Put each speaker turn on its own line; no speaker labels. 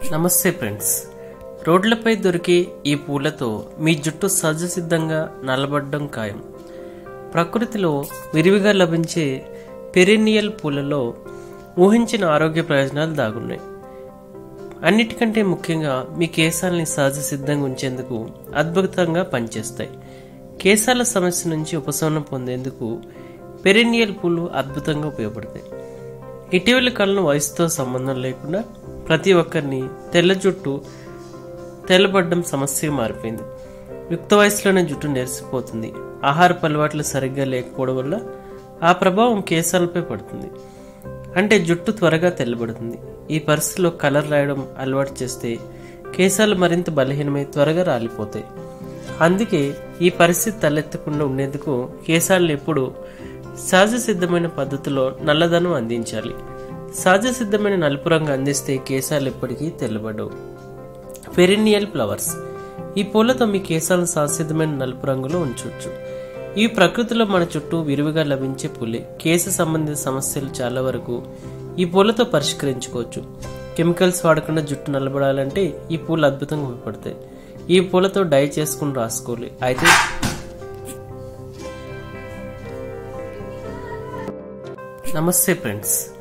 నమస్తే ఫ్రెండ్స్ రోడ్లపై దొరికే ఈ పూలతో మీ జుట్టు సహజసిద్ధంగా నల్లబడ్డం ఖాయం ప్రకృతిలో విరివిగా లభించే పెరినియల్ పూలలో ఊహించిన ఆరోగ్య ప్రయోజనాలు దాగున్నాయి అన్నిటికంటే ముఖ్యంగా మీ కేశాలని సహజ సిద్ధంగా ఉంచేందుకు అద్భుతంగా పనిచేస్తాయి కేశాల సమస్య నుంచి ఉపశమనం పొందేందుకు పెరినియల్ పూలు అద్భుతంగా ఉపయోగపడతాయి ఇటీవలి కాలంలో వయసుతో సంబంధం లేకుండా ప్రతి ఒక్కరిని తెల్ల జుట్టు తెల్లబడ్డం సమస్యగా మారిపోయింది యుక్త వయసులోనే జుట్టు నెరిసిపోతుంది ఆహారపు అలవాట్లు సరిగ్గా లేకపోవడం వల్ల ఆ ప్రభావం కేశాలపై పడుతుంది అంటే జుట్టు త్వరగా తెల్లబడుతుంది ఈ పరిస్థితిలో కలర్ రాయడం అలవాటు చేస్తే కేశాలు మరింత బలహీనమై త్వరగా రాలిపోతాయి అందుకే ఈ పరిస్థితి తలెత్తకుండా ఉండేందుకు కేశాలను ఎప్పుడు సహజ సిద్ధమైన పద్ధతిలో నల్లదనం అందించాలి సహజ సిద్ధమైన నలుపు రంగు అందిస్తే కేశాలు ఎప్పటికీ తెల్లబడవు పెరినియల్ ఫ్లవర్స్ ఈ పూలతో మీ కేశాలను సహసిద్ధమైన నలుపు రంగులో ఉంచవచ్చు ఈ ప్రకృతిలో మన చుట్టూ విరివిగా లభించే పూలే కేశ సంబంధిత సమస్యలు చాలా వరకు ఈ పూలతో పరిష్కరించుకోవచ్చు కెమికల్స్ వాడకుండా జుట్టు నల్లబడాలంటే ఈ పూలు అద్భుతంగా ఉపయోగపడతాయి ఈ పూలతో డై చేసుకుని రాసుకోవాలి అయితే నమస్తే ఫ్రెండ్స్